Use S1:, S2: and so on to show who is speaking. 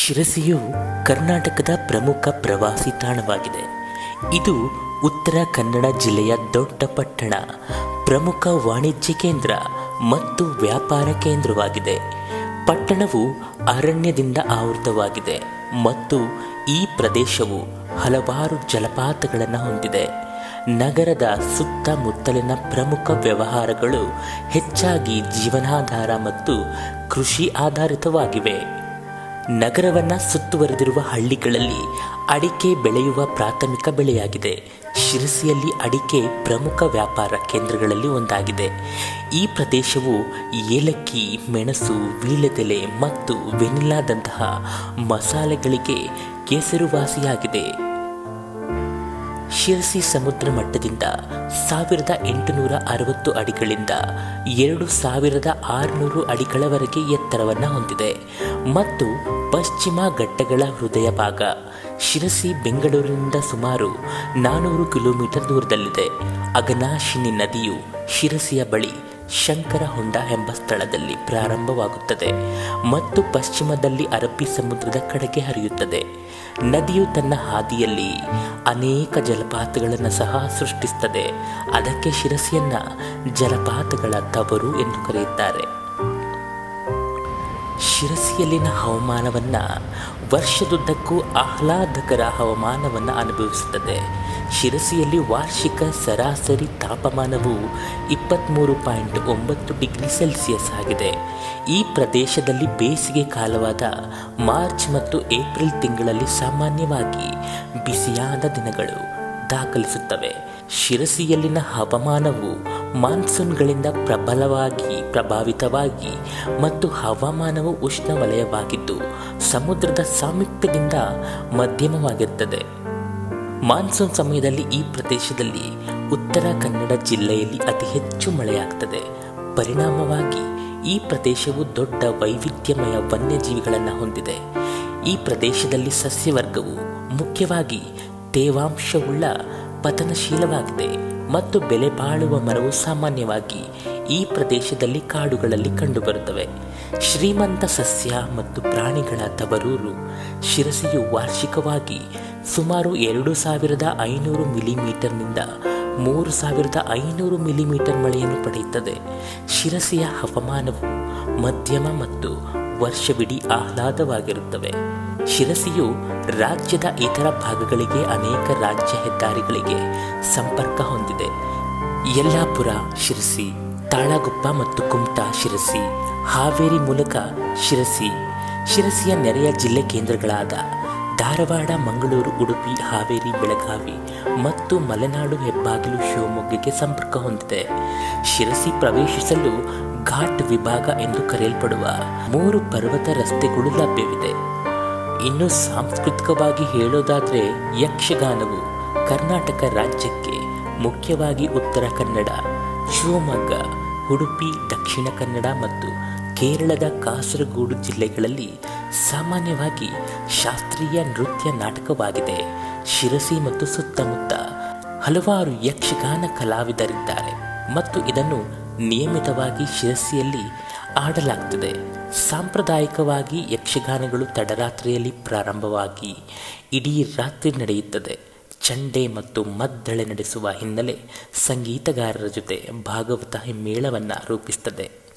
S1: ಶಿರಸಿಯು ಕರ್ನಾಟಕದ ಪ್ರಮುಖ ಪ್ರವಾಸಿ ತಾಣವಾಗಿದೆ ಇದು ಉತ್ತರ ಕನ್ನಡ ಜಿಲ್ಲೆಯ ದೊಡ್ಡ ಪಟ್ಟಣ ಪ್ರಮುಖ ವಾಣಿಜ್ಯ ಕೇಂದ್ರ ಮತ್ತು ವ್ಯಾಪಾರ ಕೇಂದ್ರವಾಗಿದೆ ಪಟ್ಟಣವು ಅರಣ್ಯದಿಂದ ಆವೃತವಾಗಿದೆ ಮತ್ತು ಈ ಪ್ರದೇಶವು ಹಲವಾರು ಜಲಪಾತಗಳನ್ನು ಹೊಂದಿದೆ ನಗರದ ಸುತ್ತಮುತ್ತಲಿನ ಪ್ರಮುಖ ವ್ಯವಹಾರಗಳು ಹೆಚ್ಚಾಗಿ ಜೀವನಾಧಾರ ಮತ್ತು ಕೃಷಿ ಆಧಾರಿತವಾಗಿವೆ ನಗರವನ್ನ ಸುತ್ತುವರೆದಿರುವ ಹಳ್ಳಿಗಳಲ್ಲಿ ಅಡಿಕೆ ಬೆಳೆಯುವ ಪ್ರಾಥಮಿಕ ಬೆಳೆಯಾಗಿದೆ ಶಿರಸಿಯಲ್ಲಿ ಅಡಿಕೆ ಪ್ರಮುಖ ವ್ಯಾಪಾರ ಕೇಂದ್ರಗಳಲ್ಲಿ ಒಂದಾಗಿದೆ ಈ ಪ್ರದೇಶವು ಏಲಕ್ಕಿ ಮೆಣಸು ವೀಳ್ಯದೆಲೆ ಮತ್ತು ವೆನಿಲಾದಂತಹ ಮಸಾಲೆಗಳಿಗೆ ಹೆಸರುವಾಸಿಯಾಗಿದೆ ಶಿರಸಿ ಸಮುದ್ರ ಮಟ್ಟದಿಂದ ಸಾವಿರದ ಎಂಟುನೂರ ಅರವತ್ತು ಅಡಿಗಳಿಂದ ಎರಡು ಸಾವಿರದ ಆರುನೂರು ಅಡಿಗಳವರೆಗೆ ಎತ್ತರವನ್ನು ಹೊಂದಿದೆ ಮತ್ತು ಪಶ್ಚಿಮ ಘಟ್ಟಗಳ ಹೃದಯ ಭಾಗ ಶಿರಸಿ ಬೆಂಗಳೂರಿನಿಂದ ಸುಮಾರು ನಾನೂರು ಕಿಲೋಮೀಟರ್ ದೂರದಲ್ಲಿದೆ ಅಗನಾಶಿನಿ ನದಿಯು ಶಿರಸಿಯ ಬಳಿ ಶಂಕರ ಹೊಂಡ ಎಂಬ ಸ್ಥಳದಲ್ಲಿ ಪ್ರಾರಂಭವಾಗುತ್ತದೆ ಮತ್ತು ಪಶ್ಚಿಮದಲ್ಲಿ ಅರಬ್ಬಿ ಸಮುದ್ರದ ಕಡೆಗೆ ಹರಿಯುತ್ತದೆ ನದಿಯು ತನ್ನ ಹಾದಿಯಲ್ಲಿ ಅನೇಕ ಜಲಪಾತಗಳನ್ನು ಸಹ ಸೃಷ್ಟಿಸುತ್ತದೆ ಅದಕ್ಕೆ ಶಿರಸಿಯನ್ನ ಜಲಪಾತಗಳ ತವರು ಎಂದು ಕರೆಯುತ್ತಾರೆ ಶಿರಸಿಯಲ್ಲಿನ ಹವಾಮಾನವನ್ನ ವರ್ಷದುದ್ದಕ್ಕೂ ಆಹ್ಲಾದಕರ ಹವಾಮಾನವನ್ನು ಅನುಭವಿಸುತ್ತದೆ ಶಿರಸಿಯಲ್ಲಿ ವಾರ್ಷಿಕ ಸರಾಸರಿ ತಾಪಮಾನವು ಇಪ್ಪತ್ತ್ಮೂರು ಪಾಯಿಂಟ್ ಒಂಬತ್ತು ಡಿಗ್ರಿ ಸೆಲ್ಸಿಯಸ್ ಆಗಿದೆ ಈ ಪ್ರದೇಶದಲ್ಲಿ ಬೇಸಿಗೆ ಕಾಲವಾದ ಮಾರ್ಚ್ ಮತ್ತು ಏಪ್ರಿಲ್ ತಿಂಗಳಲ್ಲಿ ಸಾಮಾನ್ಯವಾಗಿ ಬಿಸಿಯಾದ ದಿನಗಳು ದಾಖಲಿಸುತ್ತವೆ ಶಿರಸಿಯಲ್ಲಿನ ಹವಾಮಾನವು ಮಾನ್ಸೂನ್ಗಳಿಂದ ಪ್ರಬಲವಾಗಿ ಪ್ರಭಾವಿತವಾಗಿ ಮತ್ತು ಹವಾಮಾನವು ಉಷ್ಣವಲಯವಾಗಿದ್ದು ಸಮುದ್ರದ ಸಾಮೀಪ್ಯದಿಂದ ಮಧ್ಯಮವಾಗಿರುತ್ತದೆ ಮಾನ್ಸೂನ್ ಸಮಯದಲ್ಲಿ ಈ ಪ್ರದೇಶದಲ್ಲಿ ಉತ್ತರ ಕನ್ನಡ ಜಿಲ್ಲೆಯಲ್ಲಿ ಅತಿ ಹೆಚ್ಚು ಮಳೆಯಾಗ್ತದೆ ಪರಿಣಾಮವಾಗಿ ಈ ಪ್ರದೇಶವು ದೊಡ್ಡ ವೈವಿಧ್ಯಮಯ ವನ್ಯಜೀವಿಗಳನ್ನು ಹೊಂದಿದೆ ಈ ಪ್ರದೇಶದಲ್ಲಿ ಸಸ್ಯವರ್ಗವು ಮುಖ್ಯವಾಗಿ ತೇವಾಂಶವುಳ್ಳ ಪತನಶೀಲವಾಗಿದೆ ಮತ್ತು ಬೆಲೆ ಬಾಳುವ ಮರವು ಸಾಮಾನ್ಯವಾಗಿ ಈ ಪ್ರದೇಶದಲ್ಲಿ ಕಾಡುಗಳಲ್ಲಿ ಕಂಡುಬರುತ್ತವೆ ಶ್ರೀಮಂತ ಸಸ್ಯ ಮತ್ತು ಪ್ರಾಣಿಗಳ ತವರೂರು ಶಿರಸಿಯು ವಾರ್ಷಿಕವಾಗಿ ಸುಮಾರು ಎರಡು ಸಾವಿರದ ಐನೂರು ಮಿಲಿಮೀಟರ್ನಿಂದ ಮೂರು ಸಾವಿರದ ಐನೂರು ಮಿಲಿಮೀಟರ್ ಮಳೆಯನ್ನು ಪಡೆಯುತ್ತದೆ ಶಿರಸಿಯ ಹವಾಮಾನವು ಮಧ್ಯಮ ಮತ್ತು ವರ್ಷವಿಡೀ ಆಹ್ಲಾದವಾಗಿರುತ್ತವೆ ಶಿರಸಿಯು ರಾಜ್ಯದ ಇತರ ಭಾಗಗಳಿಗೆ ಅನೇಕ ರಾಜ್ಯ ಹೆದ್ದಾರಿಗಳಿಗೆ ಸಂಪರ್ಕ ಹೊಂದಿದೆ ಯಲ್ಲಾಪುರ ಶಿರಸಿ ತಾಳಗುಪ್ಪ ಮತ್ತು ಕುಮಟಾ ಶಿರಸಿ ಹಾವೇರಿ ಮೂಲಕ ಶಿರಸಿ ಶಿರಸಿಯ ನೆರೆಯ ಜಿಲ್ಲೆ ಕೇಂದ್ರಗಳಾದ ಧಾರವಾಡ ಮಂಗಳೂರು ಉಡುಪಿ ಹಾವೇರಿ ಬೆಳಗಾವಿ ಮತ್ತು ಮಲೆನಾಡು ಹೆಬ್ಬಾಗಿಲು ಶಿವಮೊಗ್ಗಕ್ಕೆ ಸಂಪರ್ಕ ಹೊಂದಿದೆ ಶಿರಸಿ ಪ್ರವೇಶಿಸಲು ಘಾಟ್ ವಿಭಾಗ ಎಂದು ಕರೆಯಲ್ಪಡುವ ಮೂರು ಪರ್ವತ ರಸ್ತೆಗಳು ಲಭ್ಯವಿದೆ ಇನ್ನು ಸಾಂಸ್ಕೃತಿಕವಾಗಿ ಹೇಳೋದಾದ್ರೆ ಯಕ್ಷಗಾನವು ಕರ್ನಾಟಕ ರಾಜ್ಯಕ್ಕೆ ಮುಖ್ಯವಾಗಿ ಉತ್ತರ ಕನ್ನಡ ಶಿವಮೊಗ್ಗ ಉಡುಪಿ ದಕ್ಷಿಣ ಕನ್ನಡ ಮತ್ತು ಕೇರಳದ ಕಾಸರಗೋಡು ಜಿಲ್ಲೆಗಳಲ್ಲಿ ಸಾಮಾನ್ಯವಾಗಿ ಶಾಸ್ತ್ರೀಯ ನೃತ್ಯ ನಾಟಕವಾಗಿದೆ ಶಿರಸಿ ಮತ್ತು ಸುತ್ತಮುತ್ತ ಹಲವಾರು ಯಕ್ಷಗಾನ ಕಲಾವಿದರಿದ್ದಾರೆ ಮತ್ತು ಇದನ್ನು ನಿಯಮಿತವಾಗಿ ಶಿರಸಿಯಲ್ಲಿ ಆಡಲಾಗ್ತದೆ ಸಾಂಪ್ರದಾಯಿಕವಾಗಿ ಯಕ್ಷಗಾನಗಳು ತಡರಾತ್ರಿಯಲ್ಲಿ ಪ್ರಾರಂಭವಾಗಿ ಇಡೀ ರಾತ್ರಿ ನಡೆಯುತ್ತದೆ ಚಂಡೆ ಮತ್ತು ಮದ್ದಳೆ ನಡೆಸುವ ಹಿನ್ನೆಲೆ ಸಂಗೀತಗಾರರ ಜೊತೆ ಭಾಗವತ ಮೇಳವನ್ನು ರೂಪಿಸುತ್ತದೆ